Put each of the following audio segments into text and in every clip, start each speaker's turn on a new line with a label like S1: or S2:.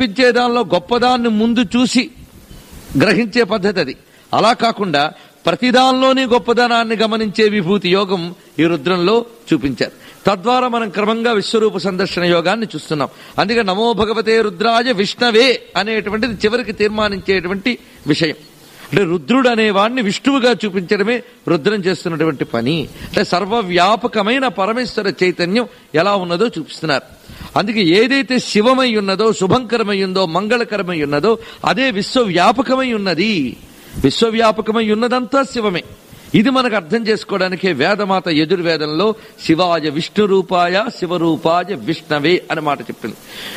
S1: కనిపించే దానిలో గొప్పదాన్ని ముందు చూసి గ్రహించే పద్ధతి అది అలా కాకుండా ప్రతిదానిలోని గొప్పదనాన్ని గమనించే విభూతి యోగం ఈ రుద్రంలో చూపించారు తద్వారా మనం క్రమంగా విశ్వరూప సందర్శన యోగాన్ని చూస్తున్నాం అందుకే నమో భగవతే రుద్రాయ విష్ణవే అనేటువంటిది చివరికి తీర్మానించేటువంటి విషయం అంటే రుద్రుడు అనేవాడిని విష్ణువుగా చూపించడమే రుద్రం చేస్తున్నటువంటి పని అంటే సర్వవ్యాపకమైన పరమేశ్వర చైతన్యం ఎలా ఉన్నదో చూపిస్తున్నారు అందుకే ఏదైతే శివమై ఉన్నదో శుభంకరమై ఉందో మంగళకరమై ఉన్నదో అదే విశ్వవ్యాపకమై ఉన్నది విశ్వవ్యాపకమై ఉన్నదంతా శివమే ఇది మనకు అర్థం చేసుకోవడానికి వేదమాత యజుర్వేదంలో శివాయ విష్ణు రూపాయ శివరూపాయ విష్ణవే అని మాట చెప్పింది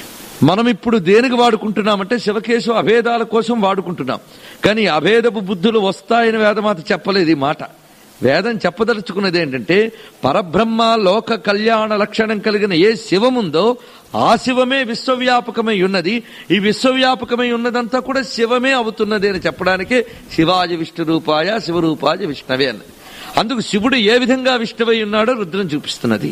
S1: మనం ఇప్పుడు దేనికి వాడుకుంటున్నామంటే శివకేశు అభేదాల కోసం వాడుకుంటున్నాం కానీ అభేదపు బుద్ధులు వస్తాయని వేదమాత చెప్పలేదు ఈ మాట వేదం చెప్పదలుచుకున్నది ఏంటంటే పరబ్రహ్మ లోక కళ్యాణ లక్షణం కలిగిన ఏ శివముందో ఆ శివమే విశ్వవ్యాపకమై ఉన్నది ఈ విశ్వవ్యాపకమై ఉన్నదంతా కూడా శివమే అవుతున్నది అని చెప్పడానికే శివాయ విష్ణు రూపాయ శివరూపాయ విష్ణవే అన్నది అందుకు శివుడు ఏ విధంగా విష్ణువై ఉన్నాడో రుద్రం చూపిస్తున్నది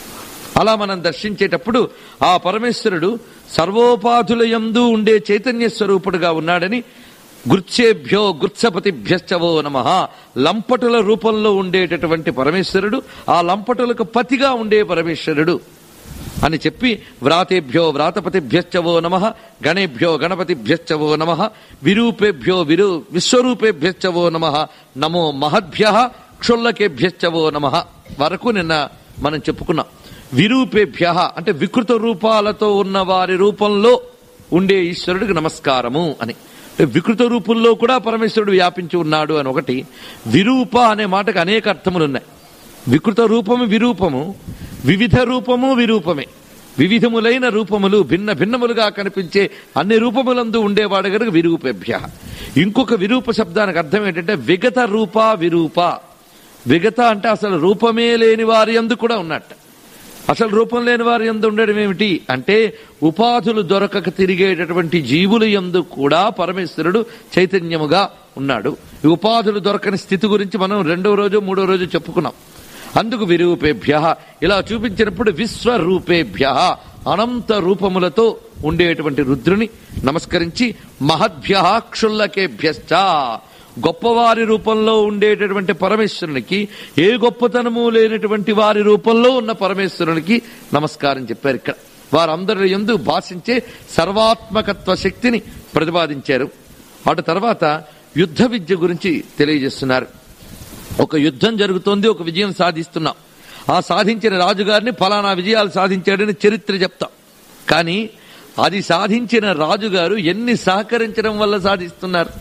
S1: అలా మనం దర్శించేటప్పుడు ఆ పరమేశ్వరుడు సర్వోపాధులయందు ఉండే చైతన్య స్వరూపుడుగా ఉన్నాడని గుర్చేభ్యో గుర్చపతిభ్యశ్చవో నమ లంపటుల రూపంలో ఉండేటటువంటి పరమేశ్వరుడు ఆ లంపటులకు పతిగా ఉండే పరమేశ్వరుడు అని చెప్పి వ్రాతేభ్యో వ్రాతపతిభ్యశ్చవో నమ గణేభ్యో గణపతిభ్యశ్చవో నమ విరూపేభ్యో విరు విశ్వరూపేభ్యశ్చవో నమ నమో మహద్భ్య క్షుల్లకేభ్యశ్చవో నమ వరకు నిన్న మనం చెప్పుకున్నాం విరూపేభ్య అంటే వికృత రూపాలతో ఉన్న వారి రూపంలో ఉండే ఈశ్వరుడికి నమస్కారము అని వికృత రూపంలో కూడా పరమేశ్వరుడు వ్యాపించి ఉన్నాడు అని ఒకటి విరూప అనే మాటకు అనేక అర్థములు ఉన్నాయి వికృత రూపము విరూపము వివిధ రూపము విరూపమే వివిధములైన రూపములు భిన్న భిన్నములుగా కనిపించే అన్ని రూపములందు ఉండేవాడు కనుక విరూపేభ్య ఇంకొక విరూప శబ్దానికి అర్థం ఏంటంటే విగత రూప విరూప విగత అంటే అసలు రూపమే లేని వారి అందు కూడా ఉన్నట్ట అసలు రూపం లేని వారి ఎందు ఉండడం ఏమిటి అంటే ఉపాధులు దొరకక తిరిగేటటువంటి జీవుల ఎందు కూడా పరమేశ్వరుడు చైతన్యముగా ఉన్నాడు ఈ ఉపాధులు దొరకని స్థితి గురించి మనం రెండో రోజు మూడో రోజు చెప్పుకున్నాం అందుకు విరూపేభ్య ఇలా చూపించినప్పుడు విశ్వరూపేభ్య అనంత రూపములతో ఉండేటువంటి రుద్రుని నమస్కరించి మహద్భ్య క్షుల్లకేభ్యశ్చ గొప్పవారి రూపంలో ఉండేటటువంటి పరమేశ్వరునికి ఏ గొప్పతనము లేనటువంటి వారి రూపంలో ఉన్న పరమేశ్వరునికి నమస్కారం చెప్పారు ఇక్కడ వారందరి ఎందు భాషించే సర్వాత్మకత్వ శక్తిని ప్రతిపాదించారు అటు తర్వాత యుద్ధ విద్య గురించి తెలియజేస్తున్నారు ఒక యుద్ధం జరుగుతోంది ఒక విజయం సాధిస్తున్నాం ఆ సాధించిన రాజుగారిని ఫలానా విజయాలు సాధించాడని చరిత్ర చెప్తాం కానీ అది సాధించిన రాజుగారు ఎన్ని సహకరించడం వల్ల సాధిస్తున్నారు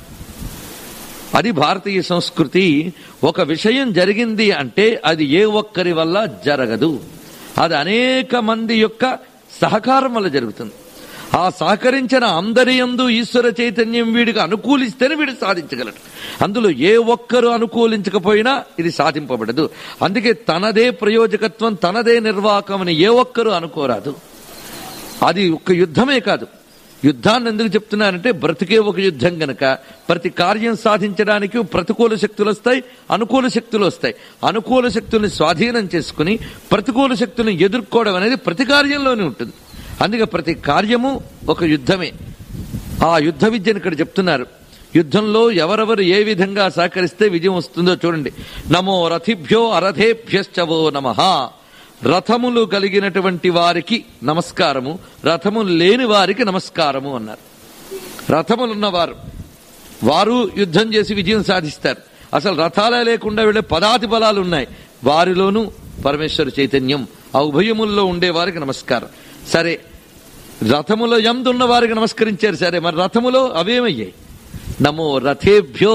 S1: అది భారతీయ సంస్కృతి ఒక విషయం జరిగింది అంటే అది ఏ ఒక్కరి వల్ల జరగదు అది అనేక మంది యొక్క సహకారం వల్ల జరుగుతుంది ఆ సహకరించిన అందరి యందు ఈశ్వర చైతన్యం వీడికి అనుకూలిస్తేనే వీడు సాధించగలడు అందులో ఏ ఒక్కరు అనుకూలించకపోయినా ఇది సాధింపబడదు అందుకే తనదే ప్రయోజకత్వం తనదే నిర్వాహకం అని ఏ ఒక్కరు అనుకోరాదు అది ఒక యుద్ధమే కాదు యుద్ధాన్ని ఎందుకు చెప్తున్నారంటే బ్రతికే ఒక యుద్ధం గనక ప్రతి కార్యం సాధించడానికి ప్రతికూల శక్తులు వస్తాయి అనుకూల శక్తులు వస్తాయి అనుకూల శక్తుల్ని స్వాధీనం చేసుకుని ప్రతికూల శక్తులను ఎదుర్కోవడం అనేది ప్రతి కార్యంలోనే ఉంటుంది అందుకే ప్రతి కార్యము ఒక యుద్ధమే ఆ యుద్ధ విద్యను ఇక్కడ చెప్తున్నారు యుద్ధంలో ఎవరెవరు ఏ విధంగా సహకరిస్తే విజయం వస్తుందో చూడండి నమో రథిభ్యో అరథేభ్యశ్చవో నమ రథములు కలిగినటువంటి వారికి నమస్కారము రథములు లేని వారికి నమస్కారము అన్నారు రథములున్నవారు వారు యుద్ధం చేసి విజయం సాధిస్తారు అసలు రథాలే లేకుండా వెళ్ళే పదాతి బలాలు ఉన్నాయి వారిలోనూ పరమేశ్వర చైతన్యం ఆ ఉభయముల్లో ఉండే వారికి నమస్కారం సరే రథములో ఎందున్న వారికి నమస్కరించారు సరే మరి రథములో అవేమయ్యాయి నమో రథేభ్యో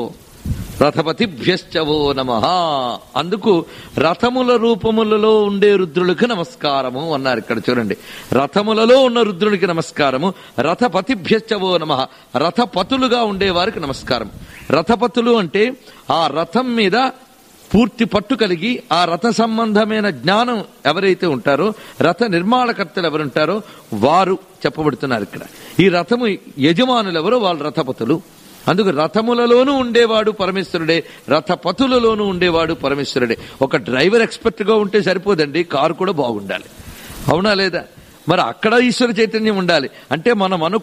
S1: రథపతిభ్యశ్చవో నమ అందుకు రథముల రూపములలో ఉండే రుద్రులకు నమస్కారము అన్నారు ఇక్కడ చూడండి రథములలో ఉన్న రుద్రునికి నమస్కారము రథపతిభ్యశ్చవో నమ రథపతులుగా ఉండే వారికి నమస్కారం రథపతులు అంటే ఆ రథం మీద పూర్తి పట్టు కలిగి ఆ రథ సంబంధమైన జ్ఞానం ఎవరైతే ఉంటారో రథ నిర్మాణకర్తలు ఎవరుంటారో వారు చెప్పబడుతున్నారు ఇక్కడ ఈ రథము యజమానులు ఎవరో వాళ్ళు రథపతులు అందుకు రథములలోనూ ఉండేవాడు పరమేశ్వరుడే రథపతులలోనూ ఉండేవాడు పరమేశ్వరుడే ఒక డ్రైవర్ ఎక్స్పర్ట్ గా ఉంటే సరిపోదండి కారు కూడా బాగుండాలి అవునా లేదా మరి అక్కడ ఈశ్వర చైతన్యం ఉండాలి అంటే మనం అను